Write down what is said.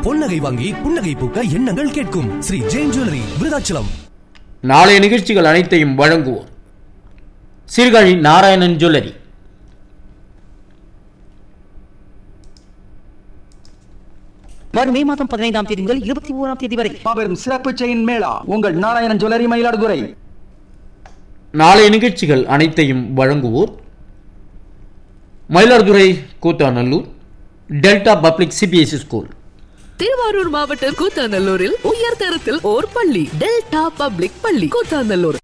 பொன்னகை வாங்கி புன்னகை பூக்க எண்ணங்கள் கேட்கும் ஸ்ரீ ஜெயின் ஜுவல்லரி விருதாச்சலம் நாளைய நிகழ்ச்சிகள் அனைத்தையும் வழங்குவோர் சீர்காழி நாராயணன் ஜுவல்லரி வரும் மே மாதம் பதினைந்தாம் தேதி முதல் இருபத்தி ஓராம் தேதி வரை மாபெரும் சிறப்பு செயின் மேளா உங்கள் நாராயணன் ஜுவல்லரி மயிலாடுதுறை நாளைய நிகழ்ச்சிகள் அனைத்தையும் வழங்குவோர் Mayiladuthurai Koothanallur delta public CBSE school Thiruvarur மாவட்டம் கூத்தாநல்லூரில் உயர் தரத்தில் ஓர் பள்ளி டெல்டா பப்ளிக் பள்ளி கூத்தாநல்லூர்